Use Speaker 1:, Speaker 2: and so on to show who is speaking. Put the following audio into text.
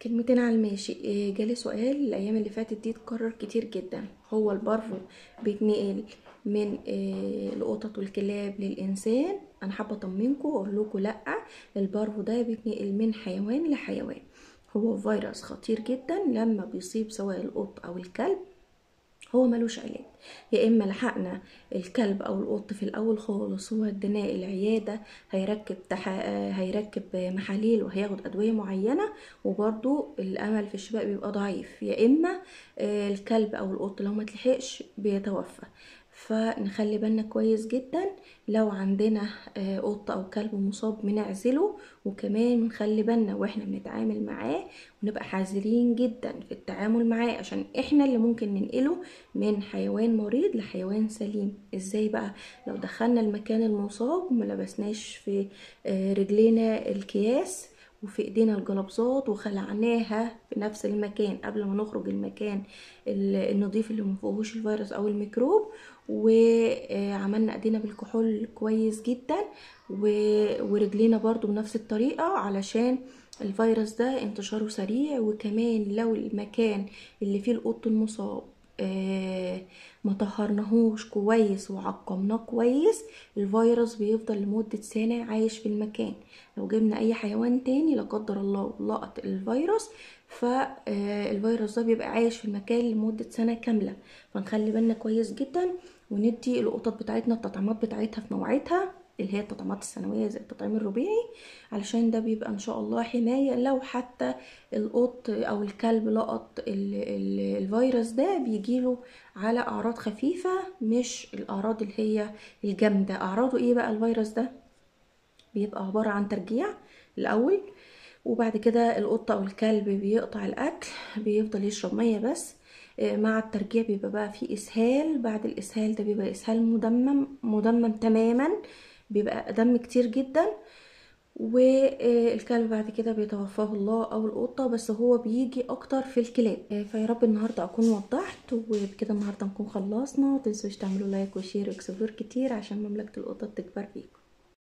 Speaker 1: كلمتين على الماشي إيه، جالي سؤال الايام اللي فاتت دي اتكرر كتير جدا هو البارفو بيتنقل من إيه، القطط والكلاب للانسان انا حابه اطمنكم واقول لكم لا البارفو ده بيتنقل من حيوان لحيوان هو فيروس خطير جدا لما بيصيب سواء القط او الكلب هو ملوش علاج يا اما لحقنا الكلب او القط في الاول خالص وديناه العياده هيركب تح... هيركب محاليل وهياخد ادويه معينه وبرده الامل في الشفاء بيبقى ضعيف يا اما آه، الكلب او القط لو ما تلحقش بيتوفى فنخلي بالنا كويس جدا لو عندنا آه، قط او كلب مصاب بنعزله وكمان نخلي بالنا واحنا بنتعامل معاه ونبقى حذرين جدا في التعامل معاه عشان احنا اللي ممكن ننقله من حيوان مريض لحيوان سليم ازاي بقى لو دخلنا المكان المصاب وما لبسناش في آه، رجلينا الكياس وفي ايدينا الجلبزات وخلعناها في نفس المكان قبل ما نخرج المكان النظيف اللي مفيهوش الفيروس او الميكروب وعملنا ايدينا بالكحول كويس جدا ورجلينا برضو بنفس الطريقة علشان الفيروس ده انتشاره سريع وكمان لو المكان اللي فيه القط المصاب آه ما طهرناهوش كويس وعقمناه كويس الفيروس بيفضل لمدة سنة عايش في المكان لو جبنا اي حيوان تاني لا قدر الله لقط الفيروس فالفيروس ده بيبقى عايش في المكان لمدة سنة كاملة فنخلي بالنا كويس جدا وندي القطط بتاعتنا التطعيمات بتاعتها في موعدها اللي هي التطعيمات السنويه زي التطعيم الربيعي علشان ده بيبقى ان شاء الله حمايه لو حتى القط او الكلب لقط الفيروس ده بيجيله على اعراض خفيفه مش الاعراض اللي هي الجامده اعراضه ايه بقى الفيروس ده بيبقى عباره عن ترجيع الاول وبعد كده القط او الكلب بيقطع الاكل بيفضل يشرب ميه بس آه، مع الترجيع بيبقى بقى في اسهال بعد الاسهال ده بيبقى اسهال مدمم مدمم تماما بيبقى دم كتير جدا والكلب بعد كده بيتوفاه الله او القطة بس هو بيجي اكتر في الكلاب آه، فيا رب النهاردة اكون وضحت وبكده النهاردة نكون خلصنا متنسوش تعملوا لايك وشير واكسبلور كتير عشان مملكة القطط تكبر بيكم